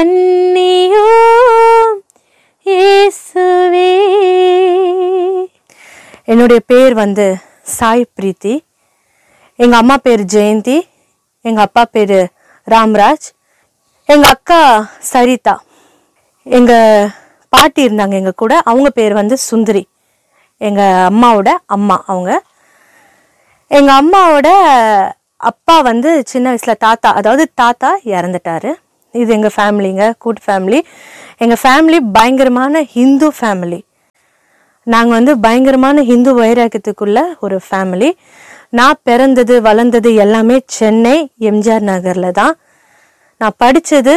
மன்னியும் இயேசுவே என்னுடைய பேர் வந்து சாய் பிரீத்தி எங்க அம்மா பேர் ஜெயந்தி எங்க அப்பா பேரு ராம்ராஜ் எங்க அக்கா சரிதா எங்க பாட்டி இருந்தாங்க எங்க கூட அவங்க பேர் வந்து சுந்தரி எங்க அம்மாவோட அம்மா அவங்க எங்க அம்மாவோட அப்பா வந்து சின்ன வயசுல தாத்தா அதாவது தாத்தா இறந்துட்டாரு இது எங்க ஃபேமிலிங்க கூட்டு ஃபேமிலி எங்க ஃபேமிலி பயங்கரமான ஹிந்து ஃபேமிலி நாங்கள் வந்து பயங்கரமான ஹிந்து வைராக்கியத்துக்குள்ள ஒரு ஃபேமிலி நான் பிறந்தது வளர்ந்தது எல்லாமே சென்னை எம்ஜிஆர் நகரில் தான் நான் படித்தது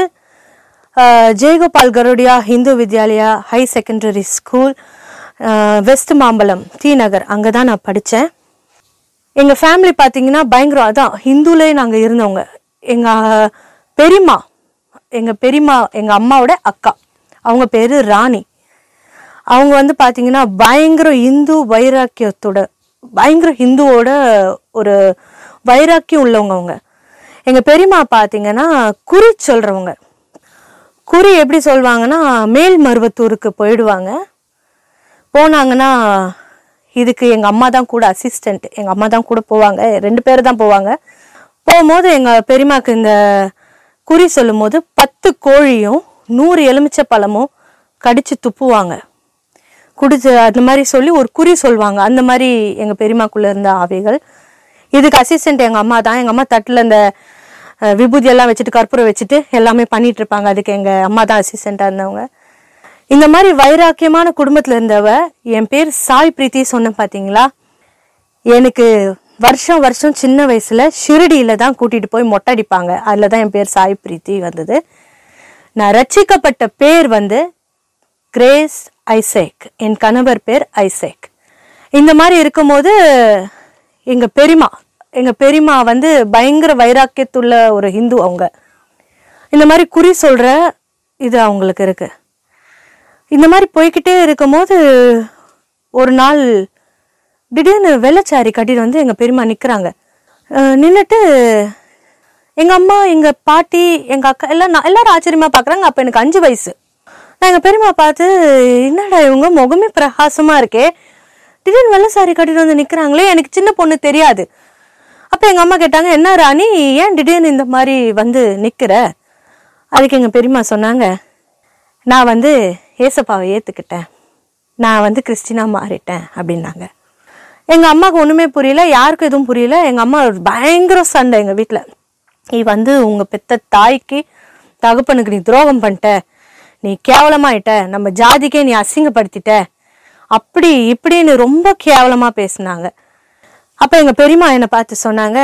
Jayagopal Garodia Hindu Vidyalaya high secondary school west Mambalam T Nagar அங்கே தான் நான் படித்தேன் எங்கள் ஃபேமிலி பார்த்தீங்கன்னா பயங்கரம் அதான் ஹிந்துலே நாங்கள் இருந்தவங்க எங்கள் பெரியம்மா எங்கள் பெரியம்மா எங்கள் அம்மாவோட அக்கா அவங்க பேர் ராணி அவங்க வந்து பார்த்தீங்கன்னா பயங்கர இந்து வைராக்கியத்தோட பயங்கர ஹிந்துவோட ஒரு வைராக்கியம் உள்ளவங்க அவங்க எங்கள் பெரியம்மா பார்த்தீங்கன்னா குறி சொல்கிறவங்க குறி எப்படி சொல்லுவாங்கன்னா மேல் மருவத்தூருக்கு போயிடுவாங்க போனாங்கன்னா இதுக்கு எங்கள் அம்மா தான் கூட அசிஸ்டண்ட் எங்கள் அம்மா தான் கூட போவாங்க ரெண்டு பேர் தான் போவாங்க போகும்போது எங்கள் பெரியம்மாக்கு இந்த குறி சொல்லும்போது பத்து கோழியும் நூறு எலுமிச்சை பழமும் கடிச்சு துப்புவாங்க குடிச்சு அந்த மாதிரி சொல்லி ஒரு குறி சொல்லுவாங்க அந்த மாதிரி எங்கள் பெரியம்மாக்குள்ளே இருந்த ஆவிகள் இதுக்கு அசிஸ்டண்ட் எங்கள் அம்மா தான் எங்கள் அம்மா தட்டில் இந்த அஹ், விபூதி எல்லாம் வச்சுட்டு கற்பூரம் வச்சுட்டு எல்லாமே பண்ணிட்டு இருப்பாங்க அதுக்கு எங்கள் அம்மா தான் அசிஸ்டண்ட்டாக இருந்தவங்க இந்த மாதிரி வைராக்கியமான குடும்பத்தில் இருந்தவ என் பேர் சாய் பிரீத்தி சொன்னேன் பார்த்தீங்களா எனக்கு வருஷம் வருஷம் சின்ன வயசுல ஷிரடியில தான் கூட்டிட்டு போய் மொட்டை அடிப்பாங்க அதில் தான் என் பேர் சாய் பிரீத்தி வந்தது நான் ரட்சிக்கப்பட்ட பேர் வந்து கிரேஸ் ஐசேக் என் கணவர் பேர் ஐசேக் இந்த மாதிரி இருக்கும்போது எங்க பெரியம்மா எங்க பெரியம்மா வந்து பயங்கர வைராக்கியத்துள்ள ஒரு ஹிந்து அவங்க இந்த மாதிரி குறி சொல்ற இது அவங்களுக்கு இருக்கு இந்த மாதிரி போய்க்கிட்டே இருக்கும்போது ஒரு நாள் திடீர்னு வெள்ளச்சாரி கட்டிட்டு வந்து எங்க பெரியம்மா நிக்கிறாங்க அஹ் நின்னுட்டு எங்க அம்மா எங்க பாட்டி எங்க அக்கா எல்லாம் நான் எல்லாரும் ஆச்சரியமா பாக்குறாங்க அப்ப எனக்கு அஞ்சு வயசு நான் எங்க பெரியம்மா பார்த்து என்னடா இவங்க முகமே பிரகாசமா இருக்கே திடீர்னு வெள்ளை கட்டிட்டு வந்து நிக்கிறாங்களே எனக்கு சின்ன பொண்ணு தெரியாது அப்ப எங்க அம்மா கேட்டாங்க என்ன ராணி ஏன் திடீர்னு இந்த மாதிரி வந்து நிக்கிற அதுக்கு எங்க பெரியம்மா சொன்னாங்க நான் வந்து ஏசப்பாவை ஏத்துக்கிட்டேன் நான் வந்து கிறிஸ்டினா மாறிட்டேன் அப்படின்னாங்க எங்க அம்மாவுக்கு ஒண்ணுமே புரியல யாருக்கும் எதுவும் புரியல எங்க அம்மா ஒரு பயங்கர சண்டை எங்க வீட்ல நீ வந்து உங்க பெத்த தாய்க்கு தகப்பனுக்கு நீ துரோகம் பண்ணிட்ட நீ கேவலமாயிட்ட நம்ம ஜாதிக்கே நீ அசிங்கப்படுத்திட்ட அப்படி இப்படின்னு ரொம்ப கேவலமா பேசுனாங்க அப்ப எங்க பெரியம்மா என்னை பார்த்து சொன்னாங்க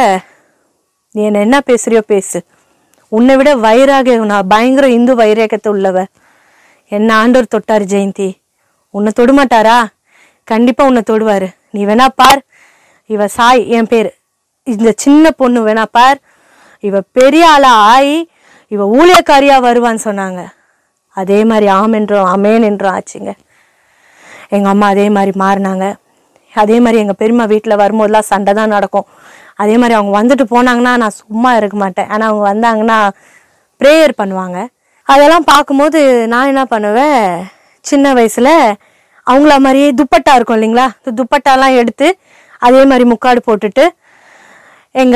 நீ என்ன என்ன பேசுறியோ பேசு உன்னை விட வைராக நான் பயங்கர இந்து வைராகத்தை உள்ளவ என்ன ஆண்டவர் தொட்டார் ஜெயந்தி உன்னை தொடுமாட்டாரா கண்டிப்பா உன்னை தொடுவாரு நீ வேணா பார் இவ சாய் என் பேர் இந்த சின்ன பொண்ணு வேணா பார் இவ பெரிய ஆளா ஆயி இவ ஊழியக்காரியா வருவான்னு சொன்னாங்க அதே மாதிரி ஆம் என்றும் அமேன் என்றும் ஆச்சுங்க எங்க அம்மா அதே மாதிரி மாறினாங்க அதே மாதிரி எங்க பெரியம்மா வீட்டுல வரும்போதெல்லாம் சண்டை தான் நடக்கும் அதே மாதிரி அவங்க வந்துட்டு போனாங்கன்னா நான் சும்மா இருக்க மாட்டேன் ஆனா அவங்க வந்தாங்கன்னா ப்ரேயர் பண்ணுவாங்க அதெல்லாம் பார்க்கும்போது நான் என்ன பண்ணுவேன் சின்ன வயசுல அவங்கள மாதிரியே துப்பட்டா இருக்கும் இல்லைங்களா இந்த துப்பட்டாலாம் எடுத்து அதே மாதிரி முக்காடு போட்டுட்டு எங்க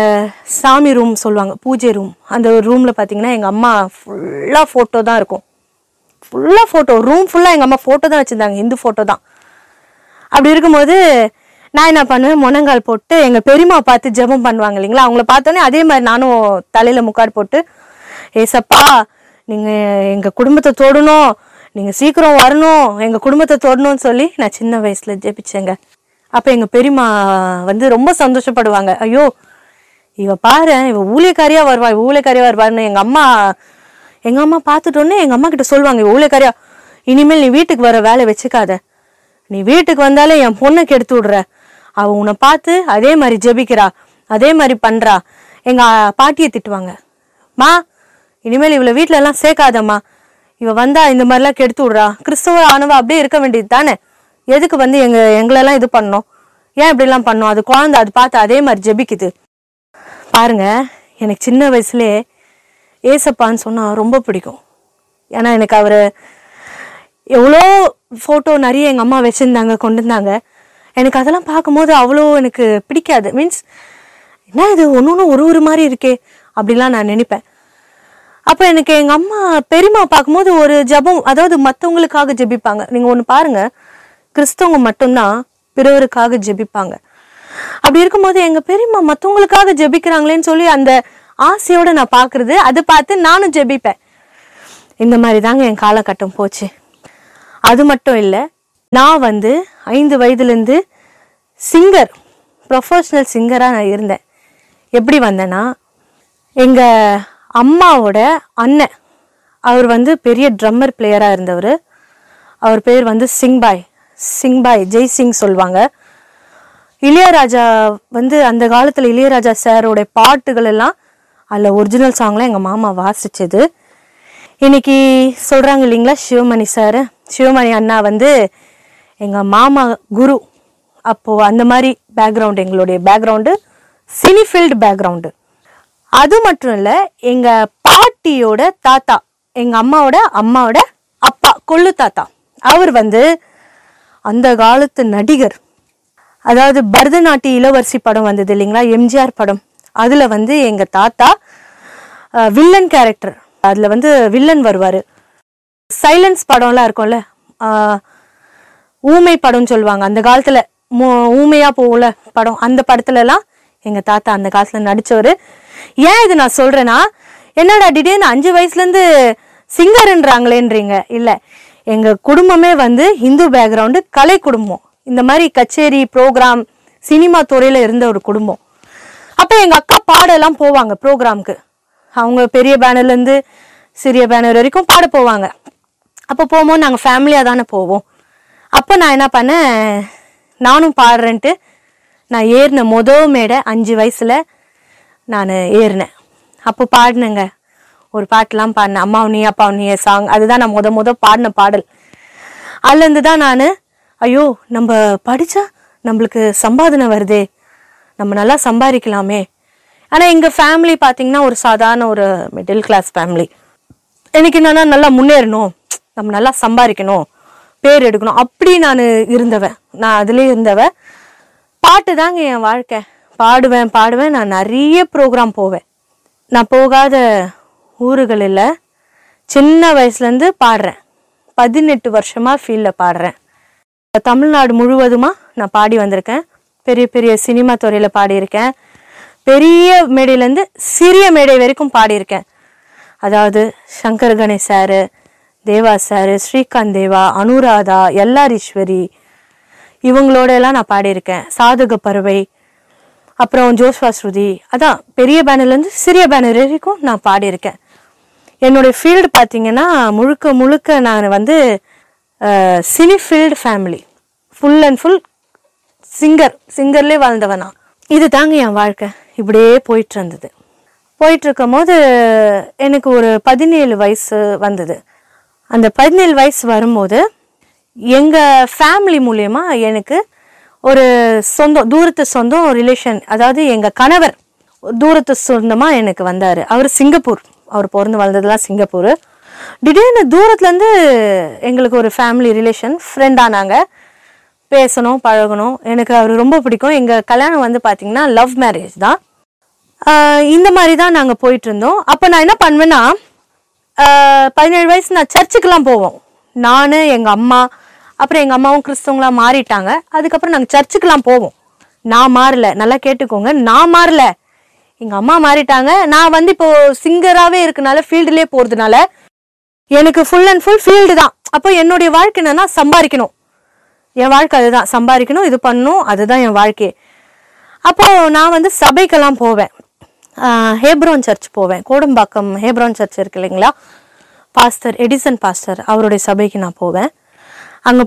சாமி ரூம் சொல்லுவாங்க பூஜை ரூம் அந்த ரூம்ல பாத்தீங்கன்னா எங்க அம்மா ஃபுல்லா போட்டோ தான் இருக்கும் ஃபுல்லா போட்டோ ரூம் ஃபுல்லா எங்க அம்மா போட்டோ தான் வச்சிருந்தாங்க இந்து போட்டோ தான் அப்படி இருக்கும்போது நான் என்ன பண்ணுவேன் முனங்கால் போட்டு எங்க பெரியம்மா பார்த்து ஜெபம் பண்ணுவாங்க இல்லைங்களா அவங்கள பார்த்தோன்னே அதே மாதிரி நானும் தலையில முக்காடு போட்டு ஏசப்பா நீங்க எங்க குடும்பத்தை தொடணும் நீங்க சீக்கிரம் வரணும் எங்க குடும்பத்தை தொடணும்னு சொல்லி நான் சின்ன வயசுல ஜெபிச்சேங்க அப்ப எங்க பெரியம்மா வந்து ரொம்ப சந்தோஷப்படுவாங்க ஐயோ இவ பாரு இவ ஊழியக்காரியா வருவா இவ ஊழியக்காரியா வருவான்னு எங்க அம்மா எங்க அம்மா பார்த்துட்டோன்னே எங்க அம்மா கிட்ட சொல்லுவாங்க இவ ஊழியக்காரியா இனிமேல் நீ வீட்டுக்கு வர வேலை வச்சுக்காத நீ வீட்டுக்கு வந்தாலே என் பொண்ணை கெடுத்து விடுற அவ உன்னை பார்த்து அதே மாதிரி ஜெபிக்கிறா அதே மாதிரி பண்றா எங்க பாட்டியை திட்டுவாங்க மா இனிமேல் இவளை வீட்ல எல்லாம் சேர்க்காதம்மா இவ வந்தா இந்த மாதிரிலாம் கெடுத்து விடுறா கிறிஸ்தவ ஆனவ அப்படியே இருக்க வேண்டியது தானே எதுக்கு வந்து எங்க எங்களெல்லாம் இது பண்ணோம் ஏன் இப்படிலாம் பண்ணோம் அது குழந்தை அது பார்த்து அதே மாதிரி ஜெபிக்குது பாருங்க எனக்கு சின்ன வயசுலயே ஏசப்பான்னு சொன்னா ரொம்ப பிடிக்கும் ஏன்னா எனக்கு அவர் எவ்வளோ ஃபோட்டோ நிறைய எங்கள் அம்மா வச்சுருந்தாங்க கொண்டு வந்தாங்க எனக்கு அதெல்லாம் பார்க்கும்போது அவ்வளோ எனக்கு பிடிக்காது மீன்ஸ் என்ன இது ஒன்று ஒன்று ஒரு ஒரு மாதிரி இருக்கே அப்படிலாம் நான் நினைப்பேன் அப்போ எனக்கு எங்கள் அம்மா பெரியம்மா பார்க்கும்போது ஒரு ஜெபம் அதாவது மற்றவங்களுக்காக ஜெபிப்பாங்க நீங்கள் ஒன்று பாருங்க கிறிஸ்தவங்க மட்டும்தான் பிறவருக்காக ஜெபிப்பாங்க அப்படி இருக்கும்போது எங்கள் பெரியம்மா மற்றவங்களுக்காக ஜெபிக்கிறாங்களேன்னு சொல்லி அந்த ஆசையோட நான் பார்க்குறது அதை பார்த்து நானும் ஜெபிப்பேன் இந்த மாதிரி தாங்க என் காலகட்டம் போச்சு அது மட்டும் இல்லை நான் வந்து ஐந்து வயதுலேருந்து சிங்கர் ப்ரொஃபஷ்னல் சிங்கராக நான் இருந்தேன் எப்படி வந்தேன்னா எங்கள் அம்மாவோட அண்ணன் அவர் வந்து பெரிய ட்ரம்மர் பிளேயராக இருந்தவர் அவர் பேர் வந்து சிங்பாய் சிங்பாய் ஜெய் சிங் சொல்லுவாங்க இளையராஜா வந்து அந்த காலத்தில் இளையராஜா சாரோட பாட்டுகள் எல்லாம் அதில் ஒரிஜினல் சாங்லாம் எங்கள் மாமா வாசிச்சது இன்னைக்கு சொல்கிறாங்க இல்லைங்களா சிவமணி சார் சிவமணி அண்ணா வந்து எங்கள் மாமா குரு அப்போது அந்த மாதிரி பேக்ரவுண்டு எங்களுடைய பேக்ரவுண்டு சினிஃபீல்டு பேக்ரவுண்டு அது மட்டும் இல்லை எங்கள் பாட்டியோட தாத்தா எங்கள் அம்மாவோட அம்மாவோட அப்பா கொள்ளு தாத்தா அவர் வந்து அந்த காலத்து நடிகர் அதாவது பரதநாட்டிய இளவரசி படம் வந்தது இல்லைங்களா எம்ஜிஆர் படம் அதில் வந்து எங்கள் தாத்தா அஹ், வில்லன் கேரக்டர் அதில் வந்து வில்லன் வருவார் சைலன்ஸ் படம்லாம் இருக்கும்ல அஹ், ஊமை படம்னு சொல்லுவாங்க அந்த காலத்தில் ஊமையாக போகல படம் அந்த படத்துலலாம் எங்கள் தாத்தா அந்த காலத்தில் நடித்தவர் ஏன் இது நான் சொல்கிறேன்னா என்னடா திடீர்னு அஞ்சு வயசுலேருந்து சிங்கர்ன்றாங்களேன்றீங்க இல்லை எங்கள் குடும்பமே வந்து இந்து பேக்ரவுண்டு கலை குடும்பம் இந்த மாதிரி கச்சேரி ப்ரோக்ராம் சினிமா துறையில் இருந்த ஒரு குடும்பம் அப்போ எங்கள் அக்கா பாடெல்லாம் போவாங்க ப்ரோக்ராம்க்கு அவங்க பெரிய பேனர்லேருந்து சிறிய பேனர் வரைக்கும் பாட போவாங்க அப்போ போகும்போது நாங்கள் ஃபேமிலியாக தானே போவோம் அப்போ நான் என்ன பண்ணேன் நானும் பாடுறேன்ட்டு நான் ஏறின மொதல் மேடை அஞ்சு வயசில் நான் ஏறினேன் அப்போ பாடினேங்க ஒரு பாட்டெலாம் பாடினேன் அம்மா நீ அப்பா நீ சாங் அதுதான் நான் முத முத பாடின பாடல் அதுலேருந்து தான் நான் ஐயோ நம்ம படித்தா நம்மளுக்கு சம்பாதனை வருதே நம்ம நல்லா சம்பாதிக்கலாமே ஆனால் எங்கள் ஃபேமிலி பார்த்தீங்கன்னா ஒரு சாதாரண ஒரு மிடில் கிளாஸ் ஃபேமிலி எனக்கு என்னன்னா நல்லா முன்னேறணும் நம்ம நல்லா சம்பாதிக்கணும் பேர் எடுக்கணும் அப்படி நான் இருந்தவன் நான் அதுலேயே இருந்தவன் பாட்டு தாங்க என் வாழ்க்கை பாடுவேன் பாடுவேன் நான் நிறைய ப்ரோக்ராம் போவேன் நான் போகாத ஊர்கள் இல்லை சின்ன வயசுலேருந்து பாடுறேன் பதினெட்டு வருஷமாக ஃபீல்டில் பாடுறேன் தமிழ்நாடு முழுவதுமா நான் பாடி வந்திருக்கேன் பெரிய பெரிய சினிமா துறையில் பாடியிருக்கேன் பெரிய மேடையிலேருந்து சிறிய மேடை வரைக்கும் பாடியிருக்கேன் அதாவது சங்கர் கணேஷ் சாரு தேவா சாரு ஸ்ரீகாந்த் தேவா அனுராதா எல்லாரீஸ்வரி இவங்களோட எல்லாம் நான் பாடியிருக்கேன் சாதக பறவை அப்புறம் ஜோஸ்வா ஸ்ருதி அதான் பெரிய பேனர்லேருந்து சிறிய பேனர் வரைக்கும் நான் பாடியிருக்கேன் என்னுடைய ஃபீல்டு பார்த்தீங்கன்னா முழுக்க முழுக்க நான் வந்து cine field family full and full singer சிங்கர்லேயே வாழ்ந்தவன் நான் இது தாங்க என் வாழ்க்கை இப்படியே போயிட்டு இருந்தது போயிட்டு இருக்கும் போது எனக்கு ஒரு பதினேழு வயசு வந்தது அந்த பதினேழு வயசு வரும்போது எங்கள் ஃபேமிலி மூலயமா எனக்கு ஒரு சொந்தம் தூரத்து சொந்தம் ரிலேஷன் அதாவது எங்கள் கணவர் தூரத்து சொந்தமாக எனக்கு வந்தார் அவர் சிங்கப்பூர் அவர் பிறந்து வளர்ந்ததெல்லாம் சிங்கப்பூர் திடீர்னு தூரத்துலேருந்து எங்களுக்கு ஒரு ஃபேமிலி ரிலேஷன் ஃப்ரெண்ட் ஆனாங்க பேசணும் பழகணும் எனக்கு அவர் ரொம்ப பிடிக்கும் எங்கள் கல்யாணம் வந்து பார்த்திங்கன்னா லவ் மேரேஜ் தான் ஆஹ் இந்த மாதிரி தான் நாங்கள் போயிட்டு இருந்தோம் அப்போ நான் என்ன பண்ணுவேன்னா ஆஹ் பதினேழு வயசு நான் சர்ச்சுக்கெல்லாம் போவோம் நான் எங்கள் அம்மா அப்புறம் எங்கள் அம்மாவும் கிறிஸ்தவங்களா மாறிட்டாங்க அதுக்கப்புறம் நாங்கள் சர்ச்சுக்கெல்லாம் போவோம் நான் மாறல நல்லா கேட்டுக்கோங்க நான் மாறல எங்கள் அம்மா மாறிட்டாங்க நான் வந்து இப்போ சிங்கராகவே இருக்கனால ஃபீல்டுலேயே போகிறதுனால எனக்கு ஃபுல் அண்ட் ஃபுல் ஃபீல்டு தான் அப்போ என்னுடைய வாழ்க்கை என்னன்னா சம்பாதிக்கணும் என் வாழ்க்கை அதுதான் சம்பாதிக்கணும் இது பண்ணணும் அதுதான் என் வாழ்க்கையே அப்போ நான் வந்து சபைக்கெல்லாம் போவேன் ஆஹ் ஹேப்ரோன் சர்ச் போவேன் கோடம்பாக்கம் ஹேப்ரோன் சர்ச் இருக்கு இல்லைங்களா பாஸ்டர் எடிசன் பாஸ்டர் அவருடைய சபைக்கு நான் போவேன் அங்கே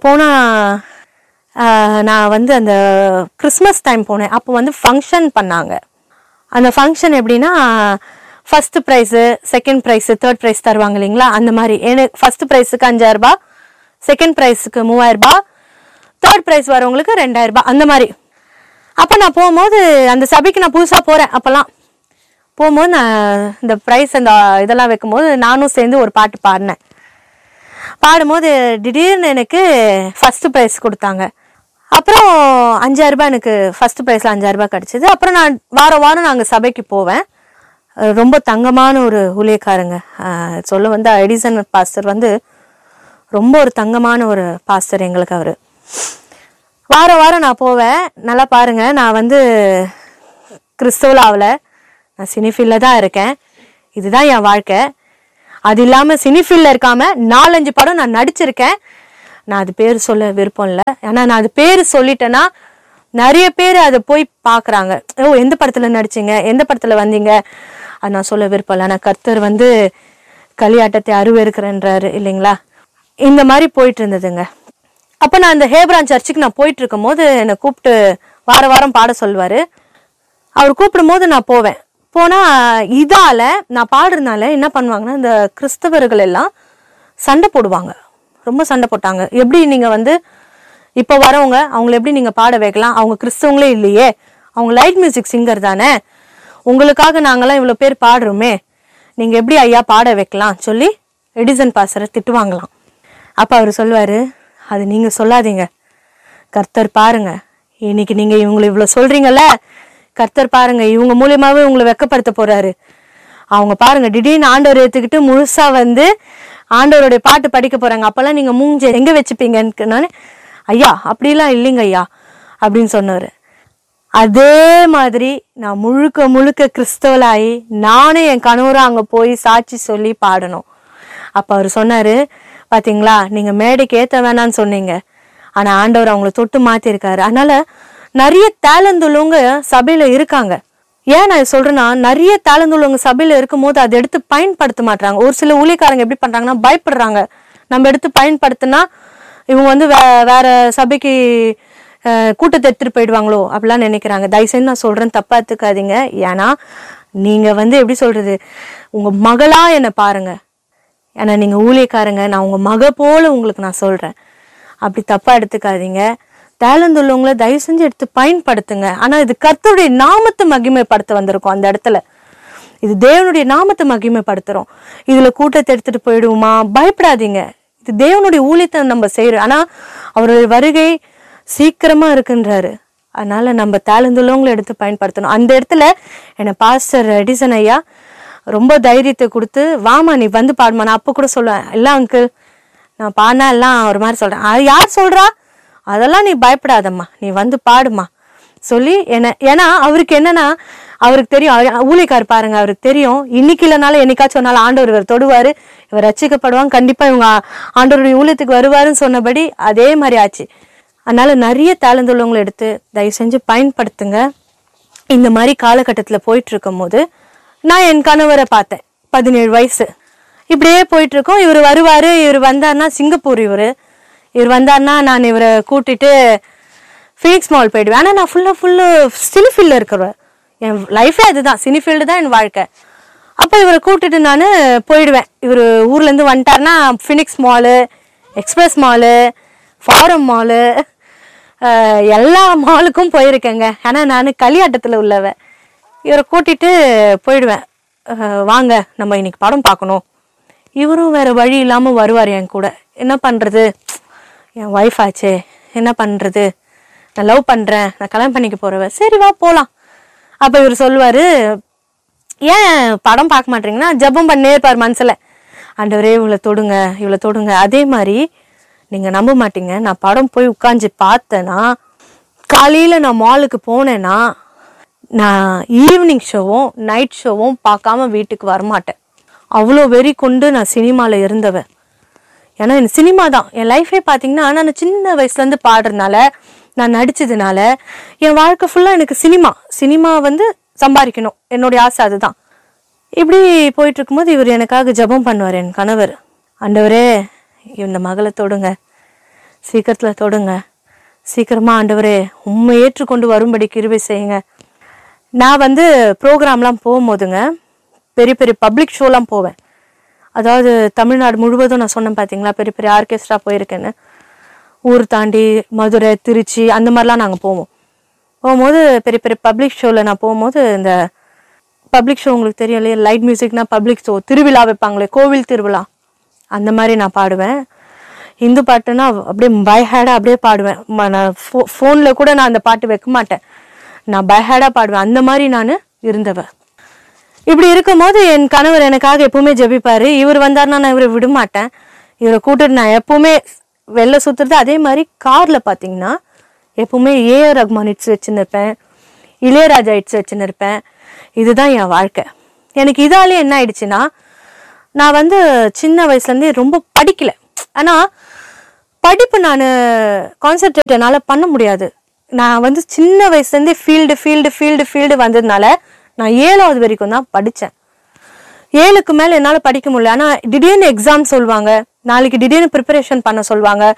போனால் நான் வந்து அந்த கிறிஸ்மஸ் டைம் போனேன் அப்போ வந்து ஃபங்க்ஷன் பண்ணாங்க அந்த ஃபங்க்ஷன் எப்படின்னா first prize second prize third prize தருவாங்க இல்லைங்களா அந்த மாதிரி எனக்கு ஃபர்ஸ்ட் ப்ரைஸுக்கு அஞ்சாயிரரூபா செகண்ட் ப்ரைஸுக்கு மூவாயிரரூபா தேர்ட் ப்ரைஸ் வரவங்களுக்கு ரெண்டாயிரரூபா அந்த மாதிரி அப்போ நான் போகும்போது அந்த சபைக்கு நான் புதுசாக போகிறேன் அப்போல்லாம் போகும்போது நான் இந்த ப்ரைஸ் அந்த இதெல்லாம் வைக்கும்போது நானும் சேர்ந்து ஒரு பாட்டு பாடினேன் பாடும்போது திடீர்னு எனக்கு ஃபர்ஸ்ட் ப்ரைஸ் கொடுத்தாங்க அப்புறம் அஞ்சாயிரம் ரூபாய் எனக்கு ஃபர்ஸ்ட் ப்ரைஸில் அஞ்சாயிரம் ரூபாய் கிடச்சிது அப்புறம் நான் வாரம் வாரம் நாங்கள் சபைக்கு போவேன் அஹ் ரொம்ப தங்கமான ஒரு ஊழியக்காரங்க அஹ் சொல்ல வந்து எடிசன் பாஸ்டர் வந்து ரொம்ப ஒரு தங்கமான ஒரு பாஸ்டர் எங்களுக்கு அவர் வாரம் வாரம் நான் போவேன் நல்லா பாருங்க நான் வந்து கிறிஸ்தவல ஆகல நான் சினிஃபீல்டில் தான் இருக்கேன் இதுதான் என் வாழ்க்கை அது இல்லாமல் சினிஃபீல்டில் இருக்காம நாலஞ்சு படம் நான் நடிச்சிருக்கேன் நான் அது பேர் சொல்ல விருப்பம் இல்லை ஏன்னா நான் அது பேர் சொல்லிட்டேன்னா நிறைய பேர் அதை போய் பார்க்குறாங்க ஓ எந்த படத்தில் நடிச்சீங்க எந்த படத்தில் வந்தீங்க அது நான் சொல்ல விருப்பம் இல்லை ஆனால் கர்த்தர் வந்து களியாட்டத்தை அருவருக்கிறன்றாரு இல்லைங்களா இந்த மாதிரி போயிட்டு இருந்ததுங்க அப்போ நான் அந்த ஹேப்ரான் சர்ச்சுக்கு நான் போயிட்டு இருக்கும் போது என்னை கூப்பிட்டு வார வாரம் பாட சொல்வாரு அவர் கூப்பிடும் போது நான் போவேன் போனா இதால நான் பாடுறதுனால என்ன பண்ணுவாங்கன்னா இந்த கிறிஸ்தவர்கள் எல்லாம் சண்டை போடுவாங்க ரொம்ப சண்டை போட்டாங்க எப்படி நீங்க வந்து இப்போ வரவங்க அவங்கள எப்படி நீங்க பாட வைக்கலாம் அவங்க கிறிஸ்தவங்களே இல்லையே அவங்க லைட் மியூசிக் சிங்கர் தானே உங்களுக்காக நாங்கெல்லாம் இவ்வளோ பேர் பாடுறோமே நீங்க எப்படி ஐயா பாட வைக்கலாம் சொல்லி எடிசன் பாசரை திட்டுவாங்களாம் அப்போ அவர் சொல்லுவாரு அது நீங்க சொல்லாதீங்க கர்த்தர் பாருங்க இன்னைக்கு நீங்க இவங்களை இவ்வளவு சொல்றீங்கல்ல கர்த்தர் பாருங்க இவங்க மூலியமாவே உங்களை வெக்கப்படுத்த போறாரு அவங்க பாருங்க திடீர்னு ஆண்டவர் ஏத்துக்கிட்டு முழுசா வந்து ஆண்டவருடைய பாட்டு படிக்க போறாங்க அப்பெல்லாம் நீங்க மூஞ்ச எங்க வச்சுப்பீங்கன்னு நானு ஐயா அப்படிலாம் இல்லைங்க ஐயா அப்படின்னு சொன்னாரு அதே மாதிரி நான் முழுக்க முழுக்க கிறிஸ்தவலாயி நானே என் கணவரும் அங்க போய் சாட்சி சொல்லி பாடணும் அப்ப அவர் சொன்னாரு பாத்தீங்களா நீங்க மேடைக்கு ஏத்த வேணாம்னு சொன்னீங்க ஆனா ஆண்டவர் அவங்கள தொட்டு மாத்திருக்காரு அதனால நிறைய talent உள்ளவங்க சபையில இருக்காங்க ஏன் நான் சொல்றேன்னா நிறைய talent உள்ளவங்க சபையில இருக்கும்போது அதை எடுத்து பயன்படுத்த மாட்டாங்க ஒரு சில ஊழியக்காரங்க எப்படி பண்றாங்கன்னா பயப்படுறாங்க நம்ம எடுத்து பயன்படுத்தினா இவங்க வந்து வே வேற சபைக்கு அஹ், கூட்டத்தை எடுத்துட்டு போயிடுவாங்களோ அப்படிலாம் நினைக்கிறாங்க தயவுசெய்து நான் சொல்றேன் தப்பா எடுத்துக்காதீங்க ஏன்னா நீங்க வந்து எப்படி சொல்றது உங்க மகளா என்னை பாருங்க ஏன்னா நீங்க ஊழியக்காரங்க நான் உங்க மக போல உங்களுக்கு நான் சொல்றேன் அப்படி தப்பா எடுத்துக்காதீங்க டேலண்ட் உள்ளவங்கள தயவு செஞ்சு எடுத்து பயன்படுத்துங்க ஆனா இது கர்த்தருடைய நாமத்தை மகிமைப்படுத்த வந்திருக்கோம் அந்த இடத்துல இது தேவனுடைய நாமத்தை மகிமைப்படுத்துறோம் இதுல கூட்டத்தை எடுத்துட்டு போயிடுவோமா பயப்படாதீங்க இது தேவனுடைய ஊழியத்தை நம்ம செய்யறோம் ஆனா அவருடைய வருகை சீக்கிரமா இருக்குன்றாரு அதனால நம்ம டேலண்ட் உள்ளவங்களை எடுத்து பயன்படுத்தணும் அந்த இடத்துல என்னை பாஸ்டர் எடிசன் ஐயா ரொம்ப தைரியத்தை கொடுத்து வாமா நீ வந்து பாடுமா நான் அப்போ கூட சொல்லுவேன் இல்லை அங்கிள் நான் பாடினா எல்லாம் ஒரு மாதிரி சொல்றேன் அது யார் சொல்றா அதெல்லாம் நீ பயப்படாதம்மா நீ வந்து பாடுமா சொல்லி என்ன ஏன்னா அவருக்கு என்னன்னா அவருக்கு தெரியும் அவர் ஊழியக்கார் பாருங்க அவருக்கு தெரியும் இன்னைக்கு இல்லைனாலும் என்னைக்காச்சும் ஒரு நாள் ஆண்டவர் இவர் தொடுவாரு இவர் ரட்சிக்கப்படுவாங்க கண்டிப்பா இவங்க ஆண்டவருடைய ஊழியத்துக்கு வருவாருன்னு சொன்னபடி அதே மாதிரி ஆச்சு அதனால நிறைய talent உள்ளவங்களை எடுத்து தயவு செஞ்சு பயன்படுத்துங்க இந்த மாதிரி காலகட்டத்துல போயிட்டு இருக்கும் போது நான் என் கணவரை பார்த்தேன் பதினேழு வயசு இப்படியே போயிட்டு இருக்கோம் இவர் வருவாரு இவர் வந்தாருன்னா சிங்கப்பூர் இவர் இவர் வந்தாருன்னா நான் இவரை கூட்டிட்டு ஃபீனிக்ஸ் மால் போயிடுவேன் ஆனால் நான் ஃபுல்லாக ஃபுல்லு சினிஃபீல்டில் இருக்கிறேன் என் லைஃபே அதுதான் சினிஃபீல்டு தான் என் வாழ்க்கை அப்போ இவரை கூட்டிட்டு நான் போயிடுவேன் இவர் ஊர்லேருந்து வந்துட்டாருன்னா Phoenix mall Express mall Forum mall எல்லா மாலுக்கும் போயிருக்கேங்க ஆனால் நான் களியாட்டத்தில் உள்ளவன் இவரை கூட்டிட்டு போயிடுவேன் அஹ் வாங்க நம்ம இன்னைக்கு படம் பார்க்கணும் இவரும் வேற வழி இல்லாமல் வருவார் என் கூட என்ன பண்ணுறது என் ஒய்ஃப் ஆச்சே என்ன பண்ணுறது நான் லவ் பண்ணுறேன் நான் கல்யாணம் பண்ணிக்க போறவ சரி வா போகலாம் அப்போ இவர் சொல்லுவார் ஏன் படம் பார்க்க மாட்டீங்கன்னா ஜெபம் பண்ணே இருப்பார் மனசில் ஆண்டவரே இவளை தொடுங்க இவளை தொடுங்க அதே மாதிரி நீங்கள் நம்ப மாட்டீங்க நான் படம் போய் உட்காந்து பார்த்தேன்னா காலையில் நான் மாலுக்கு போனேன்னா நான் ஈவினிங் ஷோவும் நைட் ஷோவும் பார்க்காம வீட்டுக்கு வரமாட்டேன் அவ்வளோ வெறி கொண்டு நான் சினிமாவில் இருந்தவன் ஏன்னா எனக்கு சினிமா தான் என் லைஃபே பார்த்தீங்கன்னா நான் சின்ன வயசுலேருந்து பாடுறதுனால நான் நடிச்சதுனால என் வாழ்க்கை ஃபுல்லாக எனக்கு சினிமா சினிமா வந்து சம்பாதிக்கணும் என்னுடைய ஆசை அதுதான் இப்படி போயிட்டு இருக்கும்போது இவர் எனக்காக ஜெபம் பண்ணுவார் என் கணவர் ஆண்டவரே இந்த மகளை தொடுங்க சீக்கிரத்தில் தொடுங்க சீக்கிரமா ஆண்டவரே உண்மை ஏற்றுக்கொண்டு வரும்படி கிருபை செய்யுங்க நான் வந்து ப்ரோக்ராம்லாம் போகும்போதுங்க பெரிய பெரிய பப்ளிக் ஷோலாம் போவேன் அதாவது தமிழ்நாடு முழுவதும் நான் சொன்னேன் பார்த்தீங்களா பெரிய பெரிய ஆர்கெஸ்ட்ரா போயிருக்கேன்னு ஊர் தாண்டி மதுரை திருச்சி அந்த மாதிரிலாம் நாங்கள் போவோம் போகும்போது பெரிய பெரிய பப்ளிக் ஷோவில் நான் போகும்போது இந்த பப்ளிக் ஷோ உங்களுக்கு தெரியும் இல்லையா லைட் மியூசிக்னா பப்ளிக் ஷோ திருவிழா வைப்பாங்களே கோவில் திருவிழா அந்த மாதிரி நான் பாடுவேன் ஹிந்து பாட்டுனா அப்படியே பைஹேடாக அப்படியே பாடுவேன் ம- நான் ஃபோ ஃபோனில் கூட நான் அந்த பாட்டு வைக்க மாட்டேன் நான் பைஹேடாக பாடுவேன் அந்த மாதிரி நான் இருந்தவ இப்படி இருக்கும்போது என் கணவர் எனக்காக எப்பவுமே ஜெபிப்பாரு இவர் வந்தாருன்னா நான் இவரை விட மாட்டேன் இவரை கூட்டிட்டு நான் எப்பவுமே வெளில சுத்துறது அதே மாதிரி கார்ல பாத்தீங்கன்னா எப்பவுமே ஏஆர் ரஹ்மான் இட்ஸ் வச்சுருப்பேன் இளையராஜா இட்ஸ் வச்சுருப்பேன் இதுதான் என் வாழ்க்கை எனக்கு இதாலே என்ன ஆயிடுச்சுன்னா நான் வந்து சின்ன வயசுலேருந்தே ரொம்ப படிக்கல ஆனா படிப்பு நான் கான்சென்ட்ரேட் என்னால் பண்ண முடியாது நான் வந்து சின்ன வயசுலேருந்தே ஃபீல்டு ஃபீல்டு ஃபீல்டு ஃபீல்டு வந்ததுனால நான் ஏழாவது வரைக்கும் தான் படித்தேன் ஏழுக்கு மேலே என்னால் படிக்க முடியல ஆனால் திடீர்னு எக்ஸாம் சொல்லுவாங்க நாளைக்கு திடீர்னு ப்ரிப்பரேஷன் பண்ண சொல்லுவாங்க